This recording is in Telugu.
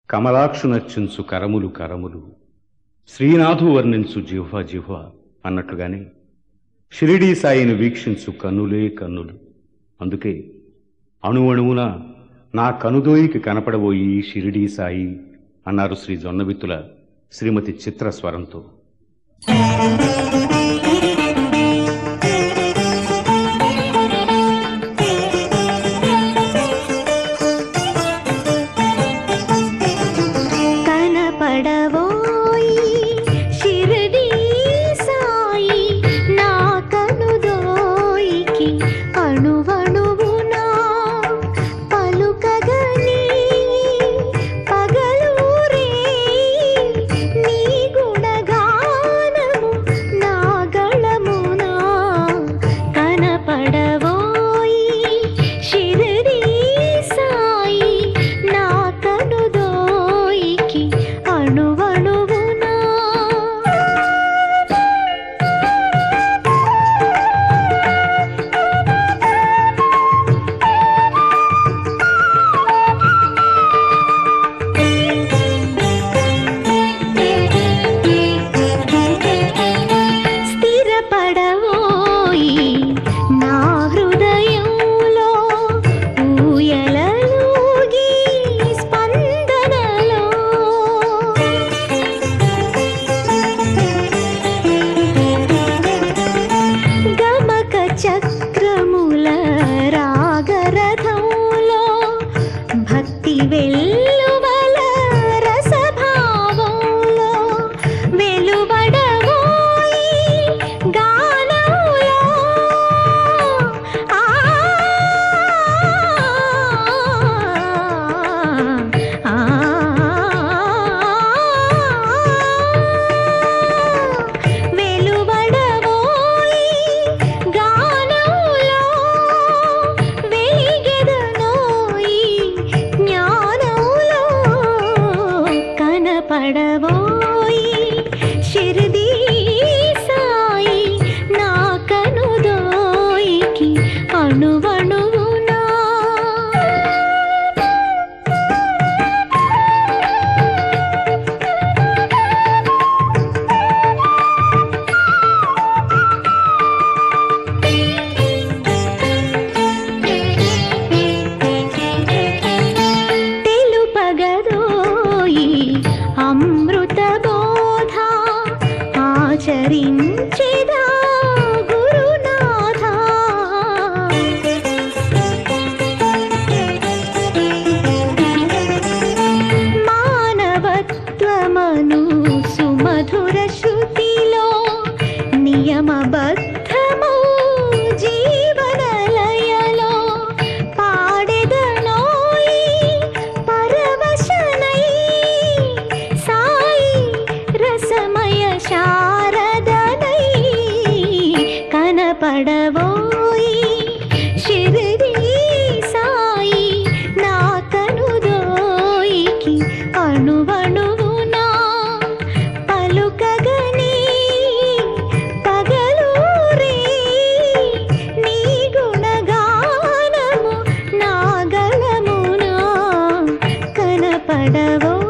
కమలాక్షు నర్చించు కరములు కరములు శ్రీనాథు వర్ణించు జిహ్వ జిహ్వ అన్నట్లుగానే షిరిడీ సాయిని వీక్షించు కన్నులే కన్నులు అందుకే అణువణువున నా కనుదోయికి కనపడబోయి షిరిడీ సాయి అన్నారు శ్రీ జొన్నవిత్తుల శ్రీమతి చిత్ర స్వరంతో కనపడవోయి షిరిడీ సాయి నా కనుదోయికి అణువణువునా పలుకగని పగలూరే నీ గుణగానము నా గళమునా కనపడవోయి షిరిడీ సాయి నా కనుదోయికి అణువణువునా స్థిరపడవోయి నా హృదయంలో ఊయలలూగి స్పందనలో గమక చక్రముల రాగరథంలో భక్తి వెల్లువల రసభావంలో వెలువడబోయి గానంలో ఆ ఆ వెలువడబోయి గానంలో వెలిగెదనోయి జ్ఞానంలో కనపడబోయి షిరిడీ సాయి నా కనుదోయికి అణువణువునా తెలుపగదోయి అమృత బోధ ఆచరించెదా గురునాథ మానవత్వమను సుమధుర శృతిలో నియమబద్ధమౌ జీవనలయలో పాడెదనోయి పరవశనై సాయి రసమయ శారదనై కనపడవోయి షిరిడీ సాయి నా కనుదోయికి అణువణువునా పలుకగని పగలూరే నీ గుణగానము నా గళమునా కనపడవో